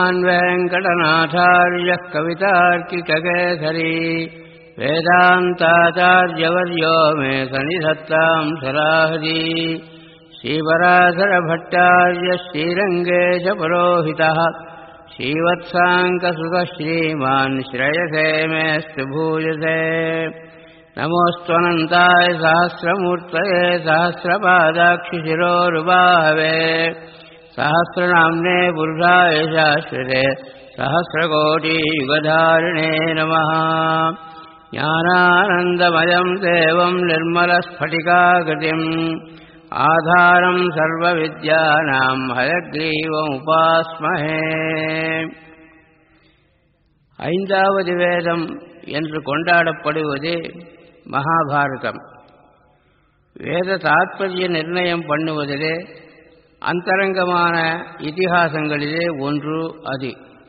श्रीमान् वेङ्कटनाथार्यः कवितार्किककेसरी वेदान्ताचार्यवर्यो मे सनिधत्ताम् सराहरी श्रीपराशरभट्टार्य श्रीरङ्गेशपुरोहितः श्रीवत्साङ्कसुतः श्रीमान् श्रेयसे मेऽस्तु भूयसे नमोऽस्त्वनन्ताय सहस्रमूर्तये सहस्रपादाक्षिशिरोरुबाहवे सहस्रनाम्ने पुरुषाय शाश्वते सहस्रकोटियुगधारिणे नमः ज्ञानानन्दमयम् देवम् निर्मलस्फटिकाकृतिम् ஆதாரம் சர்வ வித்யானாம் ஹயக்ரீவமுபாஸ்மஹே ஐந்தாவது வேதம் என்று கொண்டாடப்படுவது மகாபாரதம் வேத தாத்பரிய நிர்ணயம் பண்ணுவதிலே அந்தரங்கமான இதிகாசங்களிலே ஒன்று அது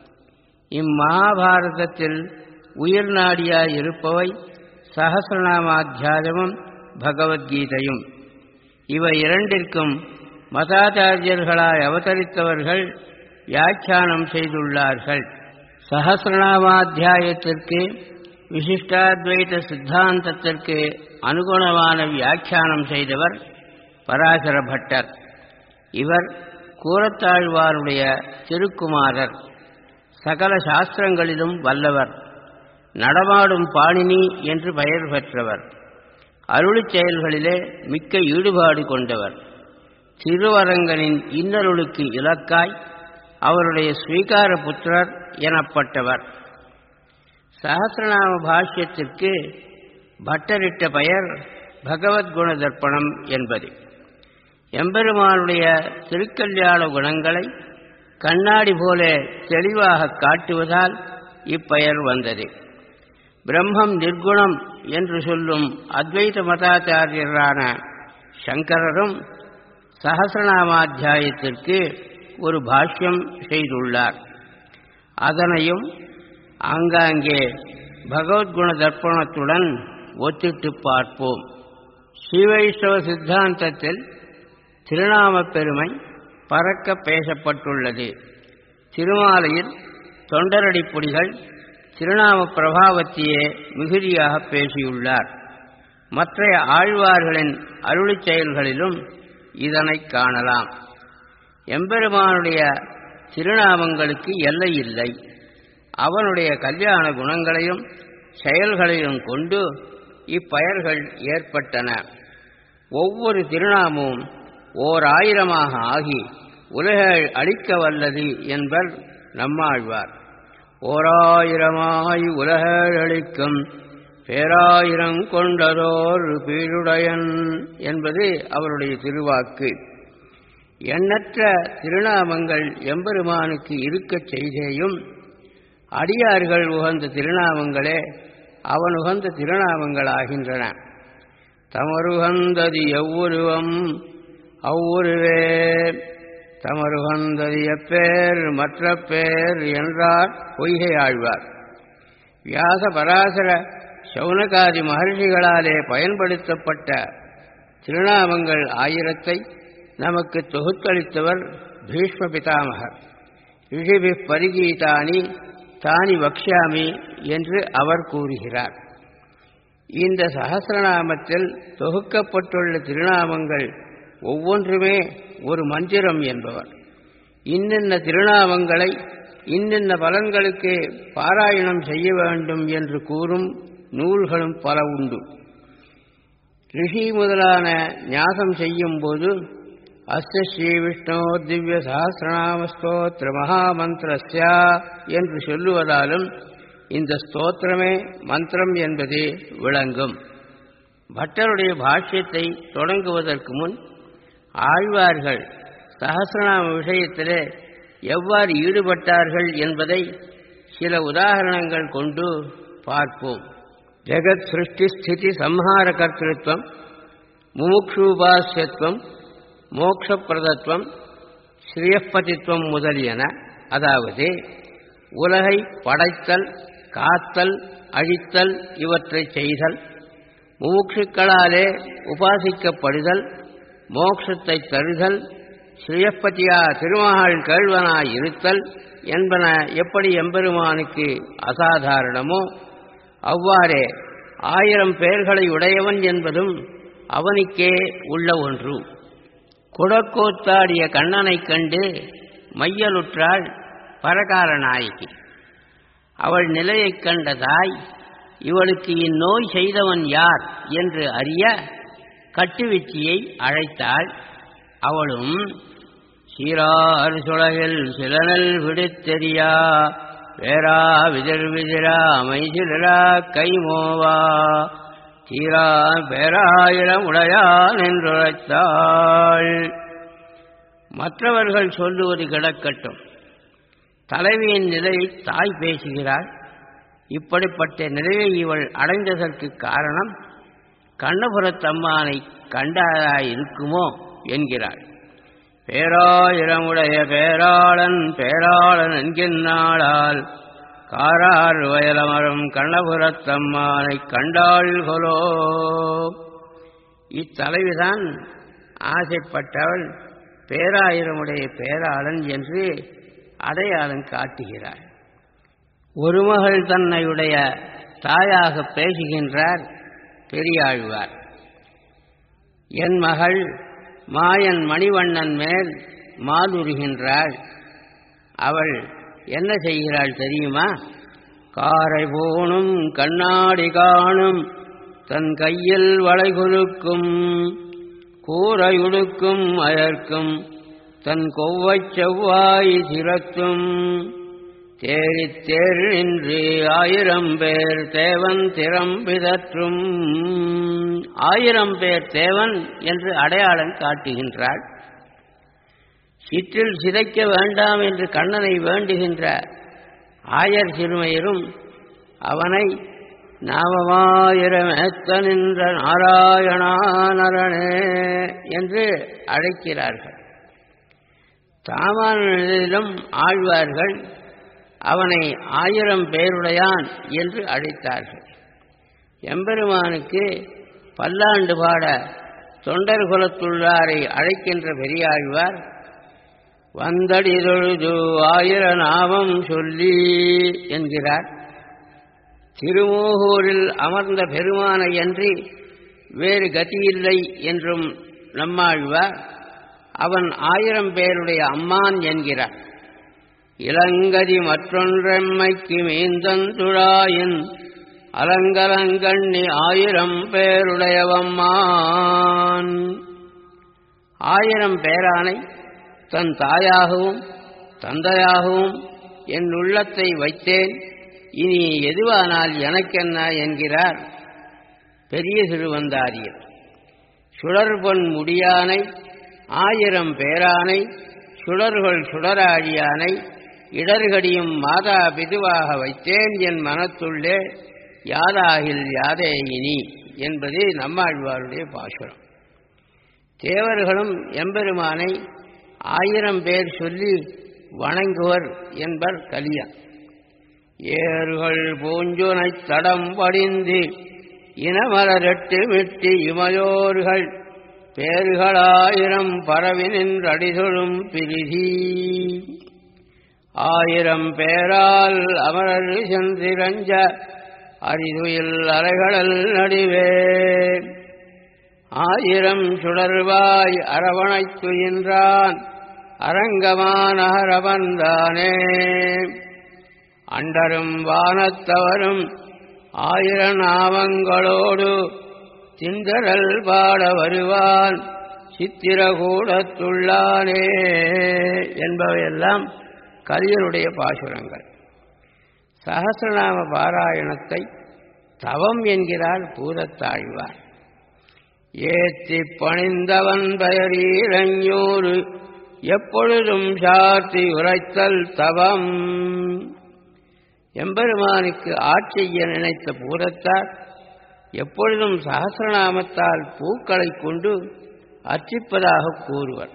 இம்மகாபாரதத்தில் உயிர் நாடியாய் இருப்பவை சகசிரநாமாத்தியாயமும் பகவத்கீதையும் இவை இரண்டிற்கும் மதாச்சாரியர்களாய் அவதரித்தவர்கள் வியாக்கியானம் செய்துள்ளார்கள் சகசிரநாமாத்தியாயத்திற்கு விசிஷ்டாத்வைத சித்தாந்தத்திற்கு அனுகுணமான வியாக்கியானம் செய்தவர் பராசர பட்டர் இவர் கூரத்தாழ்வாருடைய திருக்குமாரர் சகல சாஸ்திரங்களிலும் வல்லவர் நடமாடும் பாணினி என்று பெயர் பெற்றவர் அருளிச் செயல்களிலே மிக்க ஈடுபாடு கொண்டவர் திருவரங்கனின் இன்னருளுக்கு இலக்காய் அவருடைய ஸ்வீகார புத்திரர் எனப்பட்டவர் சகசிரநாம பாஷ்யத்திற்கு பட்டரிட்ட பெயர் பகவத்குண தர்ப்பணம் என்பது எம்பெருமானுடைய திருக்கல்யாண குணங்களை கண்ணாடி போல தெளிவாக காட்டுவதால் இப்பெயர் வந்தது பிரம்மம் நிர்குணம் என்று சொல்லும் அத்வைத மதாச்சாரியரான சங்கரரும் சகசிரநாமாத்தியாயத்திற்கு ஒரு பாஷ்யம் செய்துள்ளார் அதனையும் ஆங்காங்கே பகவத்குண தர்ப்பணத்துடன் ஒத்திட்டு பார்ப்போம் ஸ்ரீவைஷ்ணவ சித்தாந்தத்தில் திருநாமப் பெருமை பறக்க பேசப்பட்டுள்ளது திருமாலையில் தொண்டரடிப்புடிகள் திருநாம பிரபாவத்தையே மிகுதியாக பேசியுள்ளார் மற்ற ஆழ்வார்களின் அருளிச் செயல்களிலும் இதனை காணலாம் எம்பெருமானுடைய திருநாமங்களுக்கு எல்லை இல்லை அவனுடைய கல்யாண குணங்களையும் செயல்களையும் கொண்டு இப்பெயர்கள் ஏற்பட்டன ஒவ்வொரு திருநாமமும் ஓர் ஆயிரமாக ஆகி உலகை அழிக்க வல்லது என்பர் நம்மாழ்வார் ஓராயிரமாய் உலகழிக்கும் பேராயிரம் கொண்டதோர் பீடுடையன் என்பது அவருடைய திருவாக்கு எண்ணற்ற திருநாமங்கள் எம்பெருமானுக்கு இருக்கச் செய்தேயும் அடியார்கள் உகந்த திருநாமங்களே அவன் உகந்த திருநாமங்களாகின்றன தமருகந்தது எவ்வுருவம் அவ்வுருவே தமருகந்தது எப்பேர் மற்ற பேர் என்றார் பொய்கை ஆழ்வார் வியாச பராசர சௌனகாதி மகர்ஷிகளாலே பயன்படுத்தப்பட்ட திருநாமங்கள் ஆயிரத்தை நமக்கு தொகுத்தளித்தவர் பீஷ்ம பிதாமகர் ரிஷிபி பரிகீதானி தானி வக்ஷாமி என்று அவர் கூறுகிறார் இந்த சகசிரநாமத்தில் தொகுக்கப்பட்டுள்ள திருநாமங்கள் ஒவ்வொன்றுமே ஒரு மந்திரம் என்பவர் இன்னென்ன திருநாமங்களை இன்னென்ன பலன்களுக்கு பாராயணம் செய்ய வேண்டும் என்று கூறும் நூல்களும் பல உண்டு ரிஷி முதலான ஞாகம் செய்யும் போது அஸ்ய ஸ்ரீ விஷ்ணோ திவ்ய சகசிரநாம ஸ்தோத்திர மகாமந்திரஸ்யா என்று சொல்லுவதாலும் இந்த ஸ்தோத்திரமே மந்திரம் என்பது விளங்கும் பட்டருடைய பாஷ்யத்தை தொடங்குவதற்கு முன் ஆழ்வார்கள் சகசிரநாம விஷயத்திலே எவ்வாறு ஈடுபட்டார்கள் என்பதை சில உதாரணங்கள் கொண்டு பார்ப்போம் ஜெகத் சிருஷ்டி ஸ்திதி சம்ஹார கர்த்திருவம் முமுக்ஷூபாசியத்துவம் மோக்ஷப்பிரதத்துவம் ஸ்ரீயப்பதித்துவம் முதலியன அதாவது உலகை படைத்தல் காத்தல் அழித்தல் இவற்றை செய்தல் முமுட்சுக்களாலே உபாசிக்கப்படுதல் மோட்சத்தை தருதல் ஸ்ரீயப்பதியா திருமகள் கேள்வனாய் இருத்தல் என்பன எப்படி எம்பெருமானுக்கு அசாதாரணமோ அவ்வாறே ஆயிரம் பெயர்களை உடையவன் என்பதும் அவனுக்கே உள்ள ஒன்று குடக்கோத்தாடிய கண்ணனைக் கண்டு மையலுற்றாள் பரகார நாயகி அவள் நிலையைக் கண்ட தாய் இவளுக்கு இந்நோய் செய்தவன் யார் என்று அறிய கட்டுவிச்சியை அழைத்தாள் அவளும் சீரார் சுழகில் சிலனல் விடுத்தெரியா வேறா விதிர் விதிரா மைசிலரா கைமோவா தீரா பேராயிரம் உடையான் என்றுரைத்தாள் மற்றவர்கள் சொல்லுவது கிடக்கட்டும் தலைவியின் நிலையை தாய் பேசுகிறாள் இப்படிப்பட்ட நிலையை இவள் அடைந்ததற்கு காரணம் கண்ணபுரத்தம்மானை கண்டாயிருக்குமோ என்கிறாள் பேராயிரமுடைய பேராளன் பேராளன் என்கின்றாளால் காரார் வயலமரும் கண்ணபுரத்தம்மானை கண்டாள்களோ இத்தலைவிதான் ஆசைப்பட்டவள் பேராயிரமுடைய பேராளன் என்று அடையாளம் காட்டுகிறார் ஒரு மகள் தன்னையுடைய தாயாக பேசுகின்றார் பெரியாழ்வார் என் மகள் மாயன் மணிவண்ணன் மேல் மாலுருகின்றாள் அவள் என்ன செய்கிறாள் தெரியுமா காரை போனும் கண்ணாடி காணும் தன் கையில் வளைகுலுக்கும் கூரையுடுக்கும் அயர்க்கும் தன் கொவ்வைச் செவ்வாய் சிரத்தும் தேறித் தேர் நின்று ஆயிரம் பேர் தேவன் திறம்பிதற்றும் ஆயிரம் பேர் தேவன் என்று அடையாளம் காட்டுகின்றாள் சிற்றில் சிதைக்க வேண்டாம் என்று கண்ணனை வேண்டுகின்ற ஆயர் சிறுமையரும் அவனை நாமமாயிரமேத்த நின்ற நாராயணானரணே என்று அழைக்கிறார்கள் தாமானிலும் ஆழ்வார்கள் அவனை ஆயிரம் பேருடையான் என்று அழைத்தார்கள் எம்பெருமானுக்கு பல்லாண்டு பாட தொண்டர் குலத்துள்ளாரை அழைக்கின்ற பெரியாழ்வார் வந்தடி தொழுது ஆயிர நாமம் சொல்லி என்கிறார் திருமோகூரில் அமர்ந்த பெருமானை அன்றி வேறு கதியில்லை என்றும் நம்மாழ்வார் அவன் ஆயிரம் பேருடைய அம்மான் என்கிறார் இளங்கதி மற்றொன்றெம்மைக்கு மீந்தந்துழாயின் அலங்கலங்கண்ணி ஆயிரம் பேருடையவம்மான் ஆயிரம் பேரானை தன் தாயாகவும் தந்தையாகவும் என் உள்ளத்தை வைத்தேன் இனி எதுவானால் எனக்கென்ன என்கிறார் பெரிய சிறுவந்தாரியர் சுடர்பொன் முடியானை ஆயிரம் பேரானை சுடர்கள் சுடராழியானை இடர்கடியும் மாதா பிதுவாக வைத்தேன் என் மனத்துள்ளே யாதாகில் யாதே இனி என்பது நம்மாழ்வாருடைய பாசுரம் தேவர்களும் எம்பெருமானை ஆயிரம் பேர் சொல்லி வணங்குவர் என்பர் கலியா ஏறுகள் பூஞ்சுனைத் தடம் படிந்து இனமலரட்டு விட்டு இமையோர்கள் பேறுகளாயிரம் பரவி நின்றடிசொழும் பிரிதி ஆயிரம் பேரால் அமரர் சென்றிரஞ்ச அரிதுயில் அலைகளல் நடிவே ஆயிரம் சுடர்வாய் அரவணைத் துயின்றான் அரங்கமானகரவந்தானே அண்டரும் வானத்தவரும் ஆயிர நாமங்களோடு சிந்தரல் பாட வருவான் சித்திரகூடத்துள்ளானே என்பவையெல்லாம் கலியனுடைய பாசுரங்கள் சகசிரநாம பாராயணத்தை தவம் என்கிறார் பூதத்தாழ்வார் ஏத்தி பணிந்தவன் பெயரீரஞ்சூறு எப்பொழுதும் சாத்தி உரைத்தல் தவம் எம்பெருமானுக்கு ஆட்சிய நினைத்த பூதத்தார் எப்பொழுதும் சகசிரநாமத்தால் பூக்களை கொண்டு அர்ச்சிப்பதாக கூறுவர்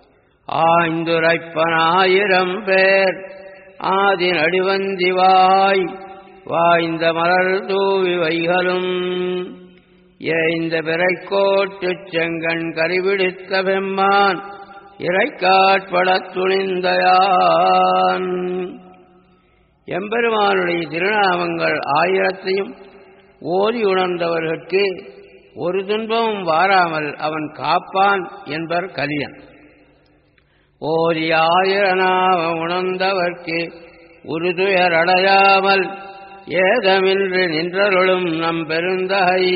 ஆய்ந்துரைப்பனாயிரம் பேர் ஆதி நடிவந்திவாய் வாய்ந்த மலர் தூவி வைகளும் ஏய்ந்த பிறைக்கோட்டுச் செங்கண் கரிபிடித்த பெம்மான் இறைக்காட்படத் துணிந்தயான் எம்பெருமானுடைய திருநாமங்கள் ஆயிரத்தையும் ஓதி உணர்ந்தவர்களுக்கு ஒரு துன்பமும் வாராமல் அவன் காப்பான் என்பர் கலியன் ஓதி ஆயிரநாமம் உணர்ந்தவர்க்கு உருதுயர் அடையாமல் ஏதமின்றி நின்றருளும் நம் பெருந்தகை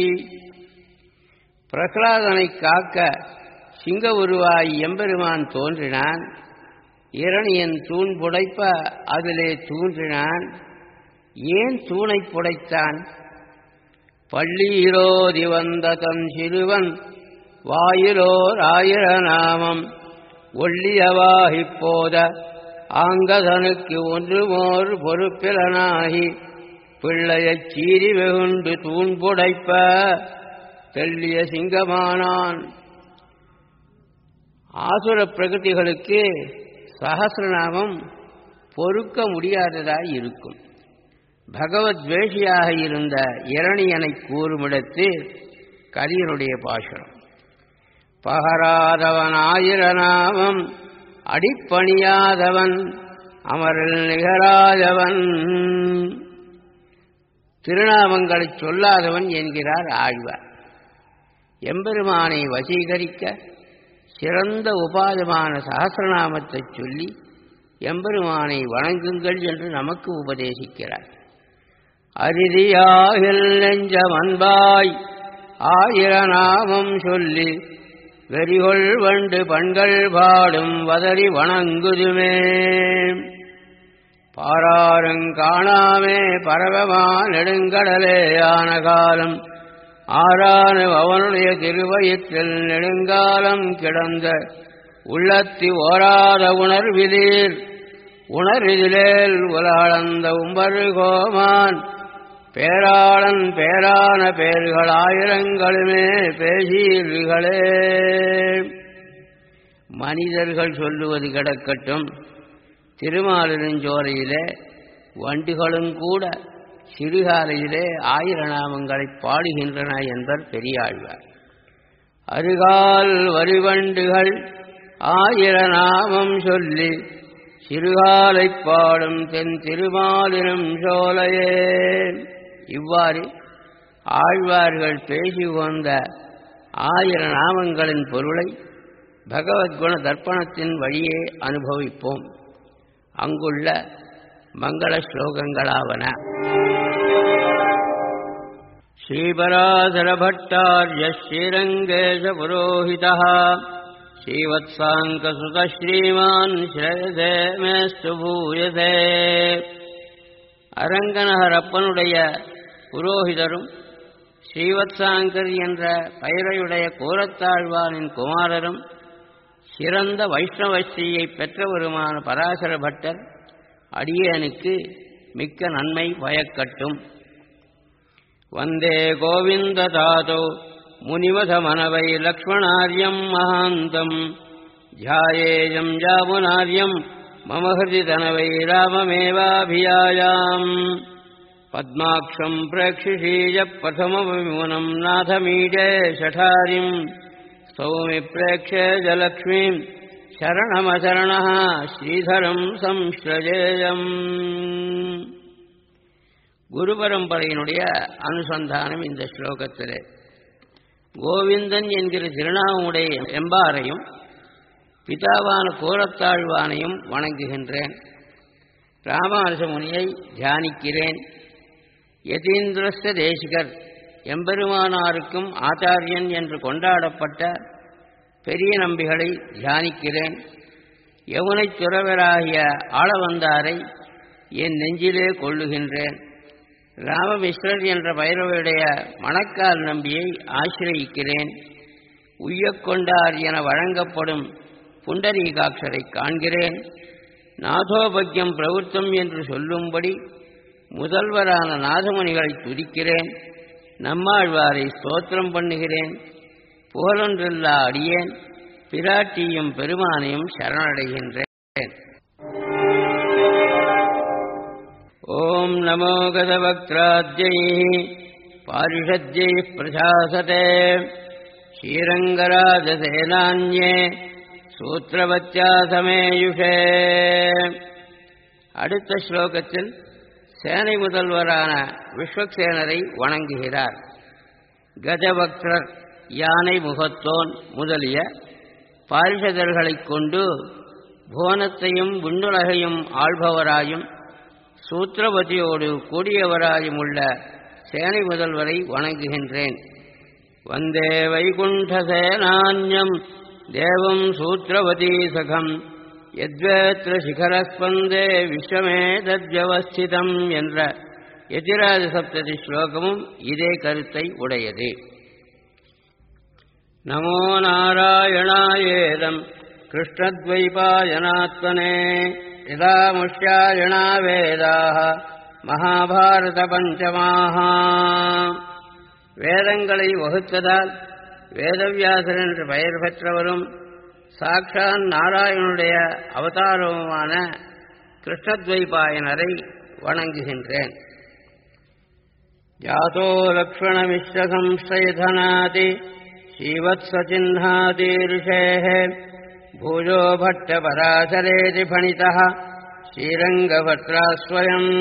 பிரகலாதனை காக்க சிங்க உருவாய் எம்பெருமான் தோன்றினான் இரணியன் தூண் புடைப்ப அதிலே தூன்றினான் ஏன் தூணை புடைத்தான் பள்ளியிலோதி வந்த தன் சிறுவன் வாயிலோர் ஆயிர நாமம் ஒள்ளியவாகிப் போத ஆங்கதனுக்கு ஒன்றுமோர் பொறுப்பிலனாகி பிள்ளையச் சீறி வெகுண்டு தூண் புடைப்ப தெள்ளிய சிங்கமானான் ஆசுர பிரகதிகளுக்கு சகசிரநாமம் பொறுக்க முடியாததாய் இருக்கும் பகவத் துவேஷியாக இருந்த இரணியனை கூறுமிடத்து கலியனுடைய பாசுரம் பகராதவன் ஆயிரநாமம் அடிப்பணியாதவன் அமரில் நிகராதவன் திருநாமங்களைச் சொல்லாதவன் என்கிறார் ஆழ்வார் எம்பெருமானை வசீகரிக்க சிறந்த உபாதமான சகசிரநாமத்தைச் சொல்லி எம்பெருமானை வணங்குங்கள் என்று நமக்கு உபதேசிக்கிறார் அரிதியாகில் நெஞ்சம் அன்பாய் ஆயிரநாமம் சொல்லி வெறிகொள் வண்டு பண்கள் பாடும் வதறி வணங்குதுமே பாராருங்காணாமே பரவமா நெடுங்கடலே ஆன காலம் ஆறானு அவனுடைய திருவயிற்றில் நெடுங்காலம் கிடந்த உள்ளத்தி ஓராத உணர்விதீர் உணர்விதிலேல் உலகளந்த உம்பரு கோமான் பேராளன் பேரான பேர்கள் ஆயிரங்களுமே பேசீர்களே மனிதர்கள் சொல்லுவது கிடக்கட்டும் திருமாலிருஞ்சோலையிலே வண்டுகளும் கூட சிறுகாலையிலே ஆயிர நாமங்களை பாடுகின்றன என்பர் பெரியாழ்வார் அருகால் வரிவண்டுகள் ஆயிர நாமம் சொல்லி சிறுகாலை பாடும் தென் திருமாலினும் சோலையே இவ்வாறு ஆழ்வார்கள் பேசி வந்த ஆயிர நாமங்களின் பொருளை பகவத்குண தர்ப்பணத்தின் வழியே அனுபவிப்போம் அங்குள்ள மங்கள ஸ்லோகங்களாவன श्रीपराशरभट्टार्य श्रीरङ्गेश पुरोहितः श्रीवत्साङ्कसुतः श्रीमान् श्रयसे मेस्तु भूयसे அரங்கநகரப்பனுடைய புரோகிதரும் ஸ்ரீவத்சாங்கர் என்ற பெயரையுடைய கோரத்தாழ்வானின் குமாரரும் சிறந்த வைஷ்ணவஸ்ரீயை பெற்றவருமான பராசர பட்டர் அடியேனுக்கு மிக்க நன்மை பயக்கட்டும் वन्दे गोविन्ददातौ मुनिवधमनवै लक्ष्मणार्यम् महान्तम् ध्यायेयम् जामुनार्यम् मम हृदि तनवै राममेवाभियायाम् पद्माक्षम् प्रेक्षिषीय प्रथमविमुनम् नाथमीडे शठारिम् सौमि प्रेक्ष्य जलक्ष्मीम् शरणमशरणः श्रीधरम् संश्रजेयम् குரு பரம்பரையினுடைய அனுசந்தானம் இந்த ஸ்லோகத்திலே கோவிந்தன் என்கிற திருநாமுடைய எம்பாரையும் பிதாவான கோரத்தாழ்வானையும் வணங்குகின்றேன் ராமானுஜ முனியை தியானிக்கிறேன் யதீந்திரஸ்த தேசிகர் எம்பெருமானாருக்கும் ஆச்சாரியன் என்று கொண்டாடப்பட்ட பெரிய நம்பிகளை தியானிக்கிறேன் யமுனைத் துறவராகிய ஆளவந்தாரை என் நெஞ்சிலே கொள்ளுகின்றேன் ராமமிஸ்ரர் என்ற பைரவருடைய மணக்கால் நம்பியை ஆசிரயிக்கிறேன் உய்யக்கொண்டார் என வழங்கப்படும் புண்டரீகாட்சரை காண்கிறேன் நாதோபக்யம் பிரவருத்தம் என்று சொல்லும்படி முதல்வரான நாதமுனிகளை துதிக்கிறேன் நம்மாழ்வாரை ஸ்தோத்திரம் பண்ணுகிறேன் புகழொன்றில்லா அடியேன் பிராட்டியும் பெருமானையும் சரணடைகின்றேன் ॐ नमो गतवक्त्राद्यैः पारिषद्यैः प्रशासते श्रीरङ्गराजसेनान्ये சூத்திரவத்தியாசமேயுஷே அடுத்த ஸ்லோகத்தில் சேனை முதல்வரான விஸ்வக்சேனரை வணங்குகிறார் கஜபக்தர் யானை முகத்தோன் முதலிய பாரிஷதர்களைக் கொண்டு புவனத்தையும் விண்ணுலகையும் ஆள்பவராயும் சூத்திரபதியோடு கூடியவராயும் உள்ள சேனை முதல்வரை வணங்குகின்றேன் வந்தே வைகுண்டசேனான்யம் தேவம் சூத்திரவதி சகம் எத்வேத்திர சிகரஸ்பந்தே விஸ்வமே தத்யவஸ்திதம் என்ற எதிராஜ சப்ததி ஸ்லோகமும் இதே கருத்தை உடையது நமோ நாராயணாயேதம் கிருஷ்ணத்வைபாயனாத்மனே யதா முஷ்யாயணா வேதாக மகாபாரத பஞ்சமாக வேதங்களை வகுத்ததால் வேதவியாசர் என்று பெயர் பெற்றவரும் சாக்ஷான் நாராயணனுடைய அவதாரமுமான கிருஷ்ணத்வைபாயனரை வணங்குகின்றேன் ஜாதோ லக்ஷ்மணமிஸ்ரசம்சயதனாதி श्रीवत्सचिह्नादीर्षेः भूजो भट्टपराशरेति फणितः श्रीरङ्गभट्रास्वयम्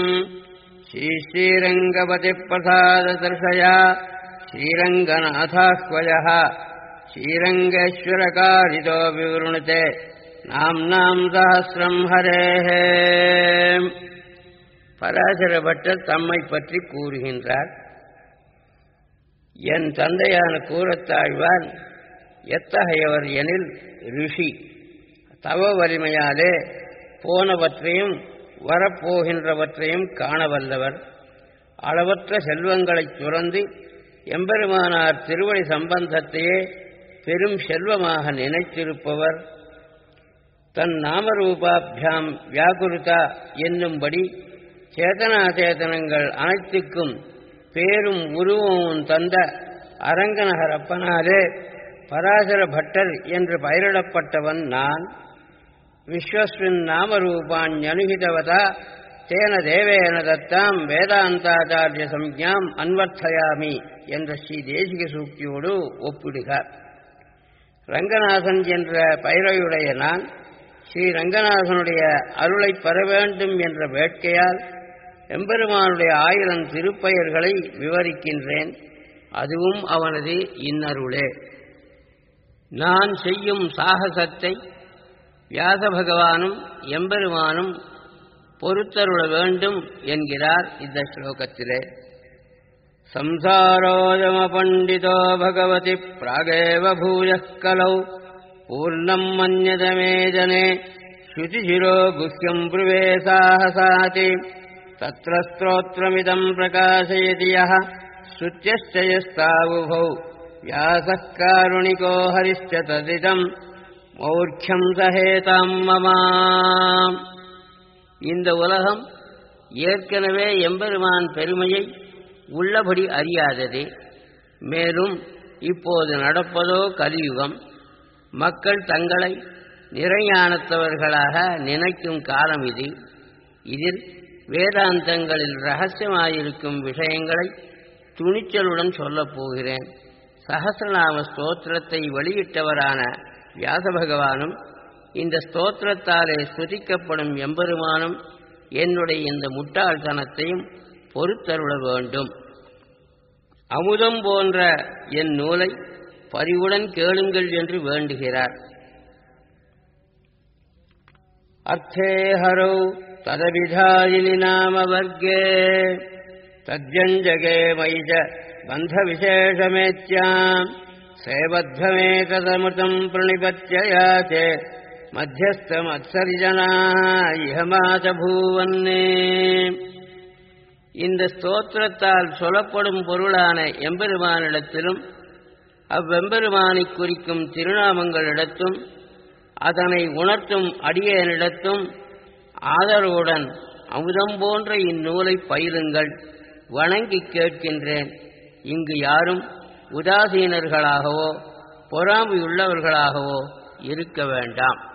श्रीश्रीरङ्गपतिप्रसाददर्शया श्रीरङ्गनाथाह्वयः श्रीरङ्गेश्वरकारितो विवृणुते नाम्नाम् सहस्रम् हरेः பராசர பட்டர் தம்மை பற்றி கூறுகின்றார் என் தந்தையான கூறத்தாழ்வார் எத்தகையவர் எனில் ரிஷி தவ வலிமையாலே போனவற்றையும் வரப்போகின்றவற்றையும் காணவல்லவர் அளவற்ற செல்வங்களைத் துறந்து எம்பெருமானார் திருவடி சம்பந்தத்தையே பெரும் செல்வமாக நினைத்திருப்பவர் தன் நாமரூபாபியாம் வியாகுருதா என்னும்படி சேதனா சேதனங்கள் அனைத்துக்கும் பேரும் உருவமும் தந்த அரங்கநகரப்பனாலே பராசர பட்டர் என்று பெயரிடப்பட்டவன் நான் விஸ்வஸ்மின் நாமரூபான் அனுகிதவதா தேன தேவேன தத்தாம் வேதாந்தாச்சாரிய சம்ஞாம் அன்வர்த்தயாமி என்ற ஸ்ரீ தேசிக சூக்தியோடு ஒப்பிடுகிறார் ரங்கநாதன் என்ற பெயரையுடைய நான் ஸ்ரீ ரங்கநாதனுடைய அருளை பெற வேண்டும் என்ற வேட்கையால் எம்பெருமானுடைய ஆயிரம் திருப்பெயர்களை விவரிக்கின்றேன் அதுவும் அவனது இன்னருளே நான் செய்யும் சாகசத்தை வியாச பகவானும் எம்பெருமானும் பொறுத்தருள வேண்டும் என்கிறார் இந்த ஸ்லோகத்திலே சம்சாரோஜம பண்டிதோ பகவதி பிராகேவ பூயः கலௌ பூர்ணம் மன்யதமே ஜனே ஸ்ருதிசிரோ குஹ்யம் ब्रुवे साहसाति तत्र स्तोत्रमिदम् प्रकाशयति यः श्रुत्यश्च यस्तावुभौ व्यासः कारुणिको हरिश्च तदिदम् மௌர்க்கியம் சஹேதாம் மமா இந்த உலகம் ஏற்கனவே எம்பெருமான் பெருமையை உள்ளபடி அறியாதது மேலும் இப்போது நடப்பதோ கலியுகம் மக்கள் தங்களை நிறைஞானத்தவர்களாக நினைக்கும் காலம் இது இதில் வேதாந்தங்களில் ரகசியமாயிருக்கும் விஷயங்களை துணிச்சலுடன் சொல்லப் போகிறேன் சகசிரநாம ஸ்தோத்திரத்தை வெளியிட்டவரான வியாச பகவானும் இந்த ஸ்தோத்திரத்தாலே ஸ்துதிக்கப்படும் எம்பெருமானும் என்னுடைய இந்த முட்டாள்தனத்தையும் பொறுத்தருள வேண்டும் அமுதம் போன்ற என் நூலை பரிவுடன் கேளுங்கள் என்று வேண்டுகிறார் அர்த்தே ஹரௌ ததவிதாயினி நாம வர்க்கே தத்யஞ்சகே மைஜ பந்த விசேஷமேத்யாம் சேவத்வமேததமுதம் பிரணிபத்யயாச்சே மத்தியஸ்தமத்சரிஜனா இஹமாத பூவன்னே இந்த ஸ்தோத்திரத்தால் சொல்லப்படும் பொருளான எம்பெருமானிடத்திலும் அவ்வெம்பெருமானை குறிக்கும் திருநாமங்களிடத்தும் அதனை உணர்த்தும் அடியேனிடத்தும் ஆதரவுடன் அமுதம் போன்ற இந்நூலை பயிலுங்கள் வணங்கி கேட்கின்றேன் இங்கு யாரும் உதாசீனர்களாகவோ பொறாமையுள்ளவர்களாகவோ இருக்க வேண்டாம்